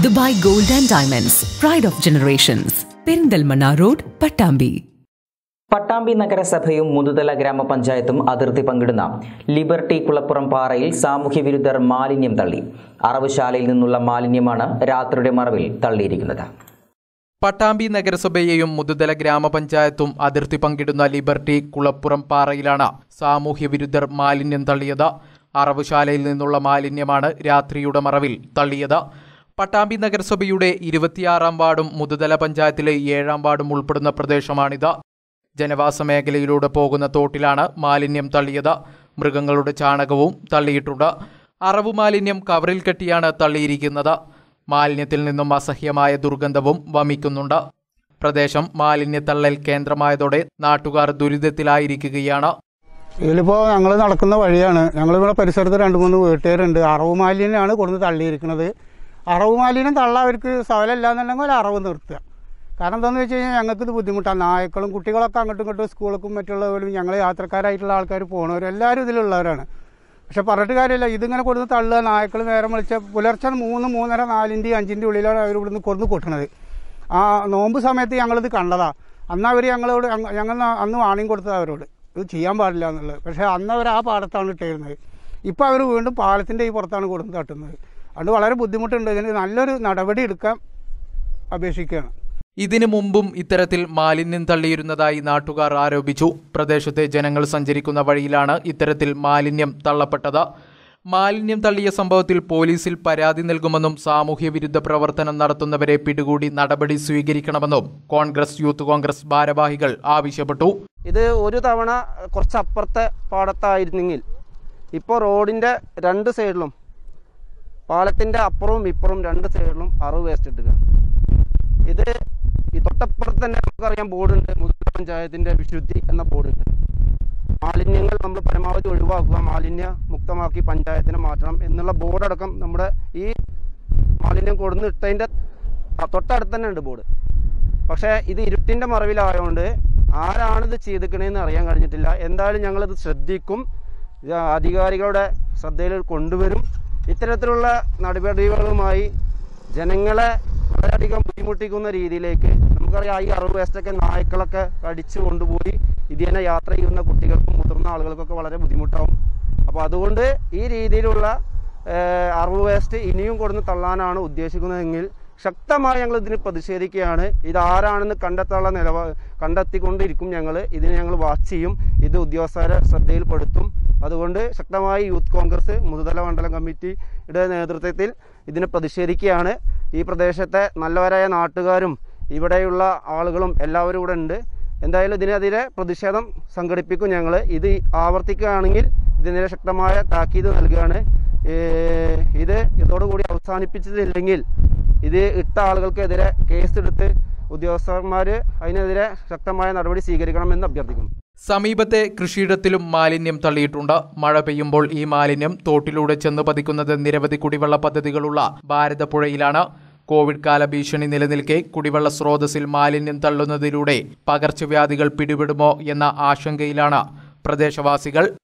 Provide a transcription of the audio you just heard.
Dubai gold and diamonds pride of generations Perinthalmanna road Pattambi Pattambi നഗരസഭയും മുതുതല ഗ്രാമപഞ്ചായത്തും അതിർത്തി പങ്കിടുന്ന ലിബർട്ടി കുളപ്പുറം പാറയിൽ സാമൂഹ്യവിരുദ്ധർ മാലിന്യം തള്ളി അറവുശാലയിൽ നിന്നുള്ള മാലിന്യമാണ് രാത്രിയുടെ മറവിൽ തള്ളിയിരിക്കുന്നത് പട്ടാമ്പി നഗരസഭയെയും മുതുതല ഗ്രാമപഞ്ചായത്തും അതിർത്തി പങ്കിടുന്ന ലിബർട്ടി കുളപ്പുറം പാറയിലാണ് സാമൂഹ്യ വിരുദ്ധർ മാലിന്യം തള്ളിയത് അറവുശാലയിൽ നിന്നുള്ള മാലിന്യമാണ് രാത്രിയുടെ മറവിൽ തള്ളിയത് പട്ടാമ്പി നഗരസഭയുടെ ഇരുപത്തിയാറാം വാർഡും മുതുതല പഞ്ചായത്തിലെ ഏഴാം വാർഡും ഉൾപ്പെടുന്ന പ്രദേശമാണിത് ജനവാസ മേഖലയിലൂടെ പോകുന്ന തോട്ടിലാണ് മാലിന്യം തള്ളിയത് മൃഗങ്ങളുടെ ചാണകവും തള്ളിയിട്ടുണ്ട് അറവു മാലിന്യം കവറിൽ കെട്ടിയാണ് തള്ളിയിരിക്കുന്നത് മാലിന്യത്തിൽ നിന്നും അസഹ്യമായ ദുർഗന്ധവും വമിക്കുന്നുണ്ട് പ്രദേശം മാലിന്യത്തള്ളൽ കേന്ദ്രമായതോടെ നാട്ടുകാർ ദുരിതത്തിലായിരിക്കുകയാണ് ഇതിലിപ്പോൾ ഞങ്ങൾ നടക്കുന്ന വഴിയാണ് ഞങ്ങളിവിടെ പരിസരത്ത് രണ്ട് മൂന്ന് വീട്ടുകാരുണ്ട് അറവ് മാലിന്യമാണ് കൊടുന്ന് തള്ളിയിരിക്കുന്നത് അറവ് മാലിന്യം തള്ളാൻ അവർക്ക് സവലല്ല എന്നുണ്ടെങ്കിൽ ഒരു അറവ് നിർത്തുക കാരണം എന്താണെന്ന് വെച്ച് കഴിഞ്ഞാൽ ഞങ്ങൾക്ക് ഇത് ബുദ്ധിമുട്ടാണ് നായ്ക്കളും കുട്ടികളൊക്കെ അങ്ങോട്ടും ഇങ്ങോട്ടും സ്കൂളിലേക്കും മറ്റുള്ളവരും ഞങ്ങൾ യാത്രക്കാരായിട്ടുള്ള ആൾക്കാർ പോകണവരും എല്ലാവരും ഇതിലുള്ളവരാണ് പക്ഷെ പറഞ്ഞിട്ട് കാര്യമില്ല ഇതിങ്ങനെ കൊടുന്ന് തള്ളുക നായ്ക്കൾ നേരം വിളിച്ച പുലർച്ചെ മൂന്ന് മൂന്നര നാലിൻ്റെയും അഞ്ചിൻ്റെ ഉള്ളിലാണ് അവർ ഇവിടുന്ന് കൊടുന്ന് കൊട്ടുന്നത് ആ നോമ്പ് സമയത്ത് ഞങ്ങളിത് കണ്ടതാ അന്ന് അവർ ഞങ്ങളോട് ഞങ്ങ- ഞങ്ങൾ അന്ന് വാണിംഗ് കൊടുത്തത് അവരോട് ഇത് ചെയ്യാൻ പാടില്ല എന്നുള്ളത് പക്ഷേ അന്ന് അവർ ആ പാടത്താണ് ഇട്ടിരുന്നത് ഇപ്പോൾ അവർ വീണ്ടും പാലത്തിൻ്റെ ഈ പുറത്താണ് കൊടുന്ന് തട്ടുന്നത് അതുകൊണ്ട് വളരെ ബുദ്ധിമുട്ടുണ്ട് ഇതിന് നല്ലൊരു നടപടി എടുക്കാൻ അപേക്ഷിക്കുകയാണ് ഇതിനു മുമ്പും ഇത്തരത്തിൽ മാലിന്യം തള്ളിയിരുന്നതായി നാട്ടുകാർ ആരോപിച്ചു പ്രദേശത്തെ ജനങ്ങൾ സഞ്ചരിക്കുന്ന വഴിയിലാണ് ഇത്തരത്തിൽ മാലിന്യം തള്ളപ്പെട്ടത് മാലിന്യം തള്ളിയ സംഭവത്തിൽ പോലീസിൽ പരാതി നൽകുമെന്നും സാമൂഹ്യ വിരുദ്ധ പ്രവർത്തനം നടത്തുന്നവരെ പിടികൂടി നടപടി സ്വീകരിക്കണമെന്നും കോൺഗ്രസ് യൂത്ത് കോൺഗ്രസ് ഭാരവാഹികൾ ആവശ്യപ്പെട്ടു ഇത് ഒരു തവണ കുറച്ച് അപ്പുറത്തെ പാടത്തായിരുന്നെങ്കിൽ ഇപ്പോൾ റോഡിൻ്റെ രണ്ട് സൈഡിലും പാലത്തിൻ്റെ അപ്പുറവും ഇപ്പുറവും രണ്ട് സൈഡിലും അറവ് വേസ്റ്റ് ഇട്ടുക ഇത് ഈ തൊട്ടപ്പുറത്ത് തന്നെ നമുക്കറിയാം ബോർഡുണ്ട് മുതല പഞ്ചായത്തിൻ്റെ വിശുദ്ധി എന്ന ബോർഡുണ്ട് മാലിന്യങ്ങൾ നമ്മൾ പരമാവധി ഒഴിവാക്കുക മാലിന്യ മുക്തമാക്കി പഞ്ചായത്തിനെ മാറ്റണം എന്നുള്ള ബോർഡടക്കം നമ്മുടെ ഈ മാലിന്യം കൊടുന്ന് ഇട്ടതിൻ്റെ തൊട്ടടുത്ത് തന്നെ ഉണ്ട് ബോർഡ് പക്ഷേ ഇത് ഇരുട്ടിൻ്റെ മറവിലായതുകൊണ്ട് ആരാണിത് ചെയ്തിക്കണേന്ന് അറിയാൻ കഴിഞ്ഞിട്ടില്ല എന്തായാലും ഞങ്ങളിത് ശ്രദ്ധിക്കും ഇത് അധികാരികളുടെ ശ്രദ്ധയിൽ കൊണ്ടുവരും ഇത്തരത്തിലുള്ള നടപടികളുമായി ജനങ്ങളെ വളരെയധികം ബുദ്ധിമുട്ടിക്കുന്ന രീതിയിലേക്ക് നമുക്കറിയാം ഈ അറവ് വേസ്റ്റൊക്കെ നായ്ക്കളൊക്കെ അടിച്ചു കൊണ്ടുപോയി ഇതിനെ യാത്ര ചെയ്യുന്ന കുട്ടികൾക്കും മുതിർന്ന ആളുകൾക്കൊക്കെ വളരെ ബുദ്ധിമുട്ടാവും അപ്പോൾ അതുകൊണ്ട് ഈ രീതിയിലുള്ള ഏഹ്, അറവ് വേസ്റ്റ് ഇനിയും കൊടുന്ന് തള്ളാനാണ് ഉദ്ദേശിക്കുന്നതെങ്കിൽ ശക്തമായി ഞങ്ങൾ ഇതിന് പ്രതിഷേധിക്കുകയാണ് ഇത് ആരാണെന്ന് കണ്ടെത്താനുള്ള നിലപാ കണ്ടെത്തിക്കൊണ്ടിരിക്കും ഞങ്ങൾ ഇതിനെ ഞങ്ങൾ വാച്ച് ചെയ്യും ഇത് ഉദ്യോഗസ്ഥരെ ശ്രദ്ധയിൽപ്പെടുത്തും അതുകൊണ്ട് ശക്തമായി യൂത്ത് കോൺഗ്രസ് മുതുതല മണ്ഡലം കമ്മിറ്റിയുടെ നേതൃത്വത്തിൽ ഇതിനെ പ്രതിഷേധിക്കുകയാണ് ഈ പ്രദേശത്തെ നല്ലവരായ നാട്ടുകാരും ഇവിടെയുള്ള ആളുകളും എല്ലാവരും ഇവിടെ ഉണ്ട് എന്തായാലും ഇതിനെതിരെ പ്രതിഷേധം സംഘടിപ്പിക്കും ഞങ്ങൾ ഇത് ആവർത്തിക്കുകയാണെങ്കിൽ ഇതിനെതിരെ ശക്തമായ താക്കീത് നൽകുകയാണ് ഏഹ് ഇത് ഇതോടുകൂടി അവസാനിപ്പിച്ചിട്ടില്ലെങ്കിൽ ഇത് ഇട്ട ആളുകൾക്കെതിരെ കേസെടുത്ത് ഉദ്യോഗസ്ഥന്മാർ അതിനെതിരെ ശക്തമായ നടപടി സ്വീകരിക്കണമെന്ന് അഭ്യർത്ഥിക്കുന്നു സമീപത്തെ കൃഷിയിടത്തിലും മാലിന്യം തള്ളിയിട്ടുണ്ട് മഴ പെയ്യുമ്പോൾ ഈ മാലിന്യം തോട്ടിലൂടെ ചെന്ന് പതിക്കുന്നത് നിരവധി കുടിവെള്ള പദ്ധതികളുള്ള ഭാരതപ്പുഴയിലാണ് കോവിഡ് കാല ഭീഷണി നിലനിൽക്കെ കുടിവെള്ള സ്രോതസ്സിൽ മാലിന്യം തള്ളുന്നതിലൂടെ പകർച്ചവ്യാധികൾ പിടിപെടുമോ എന്ന ആശങ്കയിലാണ് പ്രദേശവാസികൾ